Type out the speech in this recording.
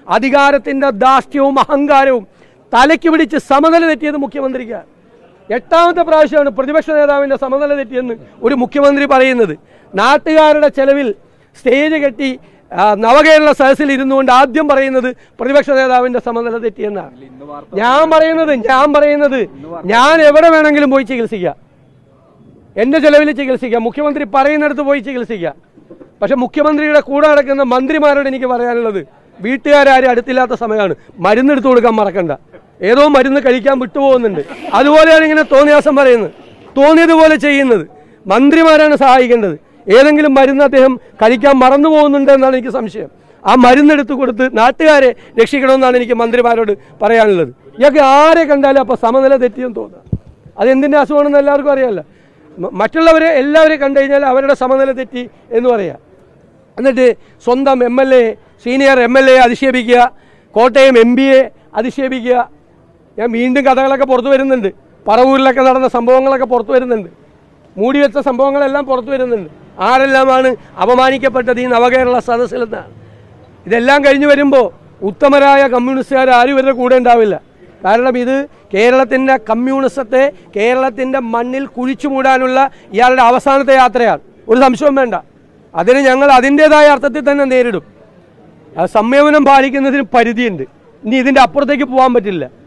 അധികാരത്തിൻ്റെ ദാഷ്ട്യവും അഹങ്കാരവും തലയ്ക്ക് പിടിച്ച് സമനില തെറ്റിയത് മുഖ്യമന്ത്രിക്കാണ് എട്ടാമത്തെ പ്രാവശ്യമാണ് പ്രതിപക്ഷ നേതാവിൻ്റെ സമനില തെറ്റിയെന്ന് ഒരു മുഖ്യമന്ത്രി പറയുന്നത് നാട്ടുകാരുടെ ചെലവിൽ സ്റ്റേജ് കെട്ടി ആ, നവകേരള സദസ്സിൽ ഇരുന്നുകൊണ്ട് ആദ്യം പറയുന്നത് പ്രതിപക്ഷ നേതാവിൻ്റെ സമനില തെറ്റിയെന്നാണ് ഞാൻ പറയുന്നത് ഞാൻ പറയുന്നത് ഞാൻ എവിടെ വേണമെങ്കിലും പോയി ചികിത്സിക്കാം എൻ്റെ ചെലവിൽ ചികിത്സിക്കാം മുഖ്യമന്ത്രി പറയുന്നിടത്ത് പോയി ചികിത്സിക്കാം പക്ഷെ മുഖ്യമന്ത്രിയുടെ കൂടെ നടക്കുന്ന മന്ത്രിമാരോട് എനിക്ക് പറയാനുള്ളത് വീട്ടുകാരും അടുത്തില്ലാത്ത സമയമാണ് മരുന്ന് എടുത്തു കൊടുക്കാൻ മറക്കണ്ട ഏതോ മരുന്ന് കഴിക്കാൻ വിട്ടുപോകുന്നുണ്ട് അതുപോലെയാണ് ഇങ്ങനെ തോന്നിയാസം പറയുന്നത് തോന്നിയതുപോലെ ചെയ്യുന്നത് മന്ത്രിമാരാണ് സഹായിക്കേണ്ടത് ഏതെങ്കിലും മരുന്ന് അദ്ദേഹം കഴിക്കാൻ മറന്നു പോകുന്നുണ്ട് എന്നാണ് എനിക്ക് സംശയം ആ മരുന്ന് എടുത്തു കൊടുത്ത് നാട്ടുകാരെ രക്ഷിക്കണമെന്നാണ് എനിക്ക് മന്ത്രിമാരോട് പറയാനുള്ളത് ഇയാൾക്ക് ആരെ കണ്ടാലും അപ്പോൾ സമനില തെറ്റിയെന്ന് തോന്നുക അതെന്തിൻ്റെ അസുഖമാണെന്ന് എല്ലാവർക്കും അറിയാമല്ലോ മ- മറ്റുള്ളവരെ എല്ലാവരെയും കണ്ടു കഴിഞ്ഞാൽ അവരുടെ സമനില തെറ്റി എന്ന് പറയാം എന്നിട്ട് സ്വന്തം M L A senior M L A അധിക്ഷേപിക്കുക കോട്ടയം എം പിയെ അധിക്ഷേപിക്കുക ഞാൻ വീണ്ടും കഥകളൊക്കെ പുറത്തു വരുന്നുണ്ട് പറവൂരിലൊക്കെ നടന്ന സംഭവങ്ങളൊക്കെ പുറത്തു വരുന്നുണ്ട് മൂടി വെച്ച സംഭവങ്ങളെല്ലാം പുറത്തു വരുന്നുണ്ട് ആരെല്ലാമാണ് അപമാനിക്കപ്പെട്ടത് ഈ നവകേരള സദസ്സിൽ നിന്നാണ് ഇതെല്ലാം കഴിഞ്ഞ് വരുമ്പോൾ ഉത്തമരായ കമ്മ്യൂണിസ്റ്റുകാർ ആരും ഇവരുടെ കൂടെ ഉണ്ടാവില്ല കാരണം ഇത് കേരളത്തിൻ്റെ കമ്മ്യൂണിസത്തെ കേരളത്തിൻ്റെ മണ്ണിൽ കുഴിച്ചു മൂടാനുള്ള ഇയാളുടെ അവസാനത്തെ യാത്രയാണ് ഒരു സംശയവും വേണ്ട അതിന് ഞങ്ങൾ അതിൻ്റെതായ അർത്ഥത്തിൽ തന്നെ നേരിടും ആ സംയമനം പാലിക്കുന്നതിന് പരിധിയുണ്ട് ഇനി ഇതിൻ്റെ അപ്പുറത്തേക്ക് പോകാൻ പറ്റില്ല